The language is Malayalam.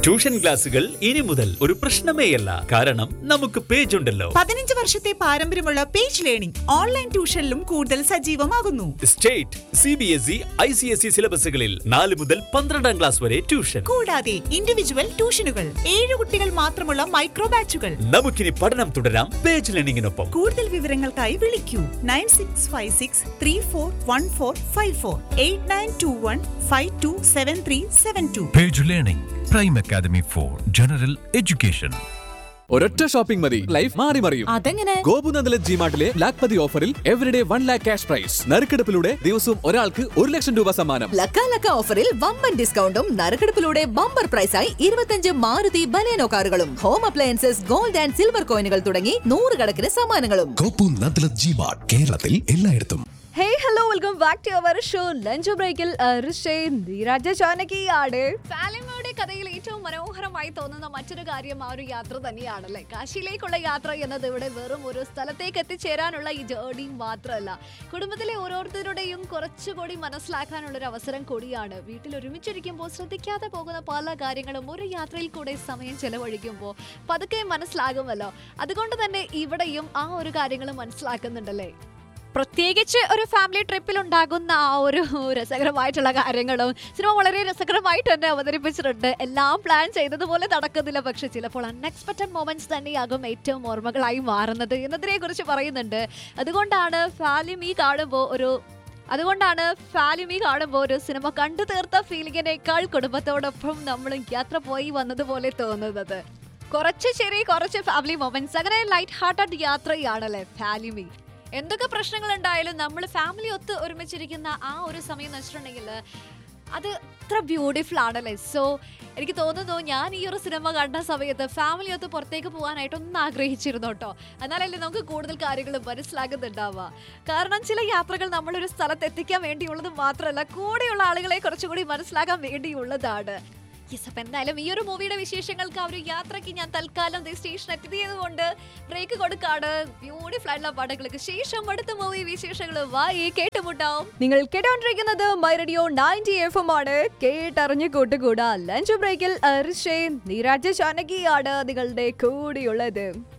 ട്യൂഷൻ ക്ലാസുകൾ ഇനി മുതൽ ഒരു പ്രശ്നമേയല്ല കാരണം നമുക്ക് പേജ് ഉണ്ടല്ലോ പതിനഞ്ച് വർഷത്തെ പാരമ്പര്യമുള്ള പേജ് ലേണിംഗ് ഓൺലൈൻ ട്യൂഷനിലും കൂടുതൽ സജീവമാകുന്നു state C B S E I C S E സിലബസുകളിൽ നാല് മുതൽ പന്ത്രണ്ടാം ക്ലാസ് വരെ ട്യൂഷൻ കൂടാതെ ഇൻഡിവിജ്വൽ ട്യൂഷനുകൾ ഏഴ് കുട്ടികൾ മാത്രമുള്ള മൈക്രോ ബാച്ചുകൾ നമുക്കിനി പഠനം തുടരാം പേജ് ലേണിംഗിനൊപ്പം കൂടുതൽ വിവരങ്ങൾക്കായി വിളിക്കൂ nine six five six three four one four five four eight nine two one five two seven three seven two Page Learning, Prime Academy for General Education. ഒരൊറ്റ ഷോപ്പിംഗ് മതി ലൈഫ് മാറി മറിയും അതെങ്ങനെ ഗോപുനന്ദല ജിമാർട്ടിലെ ലാഖ് പതി ഓഫറിൽ everyday one lakh cash prize നറുക്കെടുപ്പിലൂടെ ദിവസവും ഒരാൾക്ക് ഒരു ലക്ഷം രൂപ സമ്മാനം ലക്ക ലക്ക ഓഫറിൽ വമ്പൻ ഡിസ്കൗണ്ടും നറുക്കെടുപ്പിലൂടെ ബമ്പർ പ്രൈസായി ഇരുപത്തഞ്ച് മാരുതി ബലേനോ കാറുകളും home appliances gold and silver കോയിനുകൾ തുടങ്ങി നൂറുകണക്കിന് സമ്മാനങ്ങളും കോപ്പു നദ്ല ജിമാർട്ട് കേരളത്തിൽ എല്ലായിടത്തും hey hello welcome back to our show lunch ബ്രേക്കിൽ നീരാജ ചാനകിയാണ് ഫാലിമയുടെ കഥയിൽ ഏറ്റവും മനോഹരമായി തോന്നുന്ന മറ്റൊരു കാര്യം ആ ഒരു യാത്ര തന്നെയാണല്ലേ കാശിയിലേക്കുള്ള യാത്ര എന്നത് ഇവിടെ വെറും ഒരു സ്ഥലത്തേക്ക് എത്തിച്ചേരാനുള്ള ഈ ജേർണി മാത്രമല്ല കുടുംബത്തിലെ ഓരോരുത്തരുടെയും കുറച്ചുകൂടി മനസ്സിലാക്കാനുള്ള ഒരു അവസരം കൂടിയാണ് വീട്ടിൽ ഒരുമിച്ചിരിക്കുമ്പോൾ ശ്രദ്ധിക്കാതെ പോകുന്ന പല കാര്യങ്ങളും ഒരു യാത്രയിൽ കൂടെ സമയം ചെലവഴിക്കുമ്പോൾ പതുക്കെ മനസ്സിലാകുമല്ലോ അതുകൊണ്ട് തന്നെ ഇവിടെയും ആ ഒരു കാര്യങ്ങൾ മനസ്സിലാക്കുന്നുണ്ടല്ലേ പ്രത്യേകിച്ച് ഒരു ഫാമിലി ട്രിപ്പിൽ ഉണ്ടാകുന്ന ആ ഒരു രസകരമായിട്ടുള്ള കാര്യങ്ങളും സിനിമ വളരെ രസകരമായിട്ട് തന്നെ അവതരിപ്പിച്ചിട്ടുണ്ട് എല്ലാം പ്ലാൻ ചെയ്തതുപോലെ നടക്കുന്നില്ല പക്ഷെ ചിലപ്പോൾ അൺഎക്സ്പെക്റ്റഡ് മൊമെന്റ്സ് തന്നെയാകും ഏറ്റവും ഓർമ്മകളായി മാറുന്നത് എന്നതിനെ കുറിച്ച് പറയുന്നുണ്ട് അതുകൊണ്ടാണ് ഫാലിമി കാണുമ്പോൾ ഒരു അതുകൊണ്ടാണ് ഫാലിമി കാണുമ്പോൾ ഒരു സിനിമ കണ്ടു തീർത്ത ഫീലിങ്ങിനേക്കാൾ കുടുംബത്തോടൊപ്പം നമ്മൾ യാത്ര പോയി വന്നതുപോലെ തോന്നുന്നത് കുറച്ച് ശരി കുറച്ച് ഫാമിലി മൊമെന്റ്സ് അങ്ങനെ ലൈറ്റ് ഹാർട്ടഡ് യാത്രയാണല്ലേ ഫാലിമി എന്തൊക്കെ പ്രശ്നങ്ങൾ ഉണ്ടായാലും നമ്മൾ ഫാമിലി ഒത്ത് ഒരുമിച്ചിരിക്കുന്ന ആ ഒരു സമയം എന്ന് വെച്ചിട്ടുണ്ടെങ്കിൽ അത് അത്ര ബ്യൂട്ടിഫുൾ ആണല്ലേ സോ എനിക്ക് തോന്നുന്നു ഞാൻ ഈ ഒരു സിനിമ കണ്ട സമയത്ത് ഫാമിലി ഒത്ത് പുറത്തേക്ക് പോകാനായിട്ട് ഒന്ന് ആഗ്രഹിച്ചിരുന്നു കേട്ടോ എന്നാലല്ലേ നമുക്ക് കൂടുതൽ കാര്യങ്ങൾ മനസ്സിലാകുന്നുണ്ടാവുക കാരണം ചില യാത്രകൾ നമ്മളൊരു സ്ഥലത്ത് എത്തിക്കാൻ വേണ്ടിയുള്ളത് മാത്രമല്ല കൂടെയുള്ള ആളുകളെ കുറച്ചുകൂടി മനസ്സിലാക്കാൻ വേണ്ടിയുള്ളതാണ് യെസ് അപ്പം എന്തായാലും ഈ ഒരു മൂവിയുടെ വിശേഷങ്ങൾക്ക് ആ ഒരു യാത്രയ്ക്ക് ഞാൻ തൽക്കാലം ദേ സ്റ്റേഷൻ എത്തിയത് കൊണ്ട് ബ്രേക്ക് കൊടുക്കാണ് ബ്യൂട്ടിഫുൾ ആയിട്ടുള്ള പാട്ടുകൾക്ക് ശേഷം അടുത്ത മൂവി വിശേഷങ്ങൾ വായി കേട്ടുമുട്ടാവും നിങ്ങൾ കേട്ടോണ്ടിരിക്കുന്നത് my radio ninety F M ആണ് കേട്ടറിഞ്ഞ് കൂട്ടുകൂടാ ലഞ്ച് ബ്രേക്കിൽ അർഷേ നീരാജ ചാനകിയാണ് നിങ്ങളുടെ കൂടെയുള്ളത്